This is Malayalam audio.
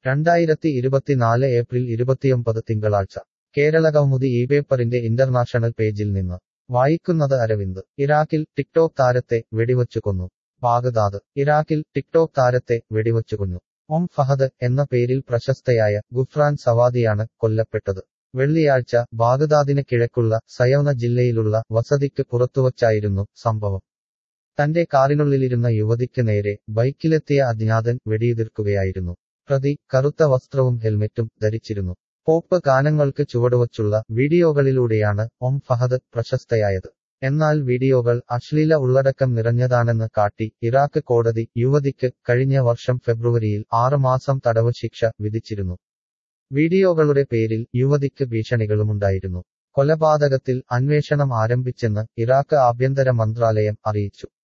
രണ്ടായിരത്തി ഇരുപത്തിനാല് ഏപ്രിൽ ഇരുപത്തിയൊമ്പത് തിങ്കളാഴ്ച കേരളകൗമുദി ഈ പേപ്പറിന്റെ ഇന്റർനാഷണൽ പേജിൽ നിന്ന് വായിക്കുന്നത് അരവിന്ദ് ഇറാഖിൽ ടിക്ടോക് താരത്തെ വെടിവച്ചു കൊന്നു ബാഗ്ദാദ് ഇറാഖിൽ ടിക്ടോക് താരത്തെ വെടിവച്ചു കൊന്നു ഒം ഫഹദ് എന്ന പേരിൽ പ്രശസ്തയായ ഗുഫ്രാൻ സവാദിയാണ് കൊല്ലപ്പെട്ടത് വെള്ളിയാഴ്ച ബാഗ്ദാദിന് കിഴക്കുള്ള സയൗന ജില്ലയിലുള്ള വസതിക്ക് പുറത്തുവച്ചായിരുന്നു സംഭവം തന്റെ കാറിനുള്ളിലിരുന്ന യുവതിക്ക് നേരെ ബൈക്കിലെത്തിയ അജ്ഞാതൻ വെടിയുതിർക്കുകയായിരുന്നു പ്രതി കറുത്ത വസ്ത്രവും ഹെൽമെറ്റും ധരിച്ചിരുന്നു പോപ്പ് ഗാനങ്ങൾക്ക് ചുവടുവച്ചുള്ള വീഡിയോകളിലൂടെയാണ് ഒം ഫഹദ് പ്രശസ്തയായത് എന്നാൽ വീഡിയോകൾ അശ്ലീല ഉള്ളടക്കം നിറഞ്ഞതാണെന്ന് കാട്ടി ഇറാഖ് കോടതി യുവതിക്ക് കഴിഞ്ഞ വർഷം ഫെബ്രുവരിയിൽ ആറുമാസം തടവ് ശിക്ഷ വിധിച്ചിരുന്നു വീഡിയോകളുടെ പേരിൽ യുവതിക്ക് ഭീഷണികളുമുണ്ടായിരുന്നു കൊലപാതകത്തിൽ അന്വേഷണം ആരംഭിച്ചെന്ന് ഇറാഖ് ആഭ്യന്തര മന്ത്രാലയം അറിയിച്ചു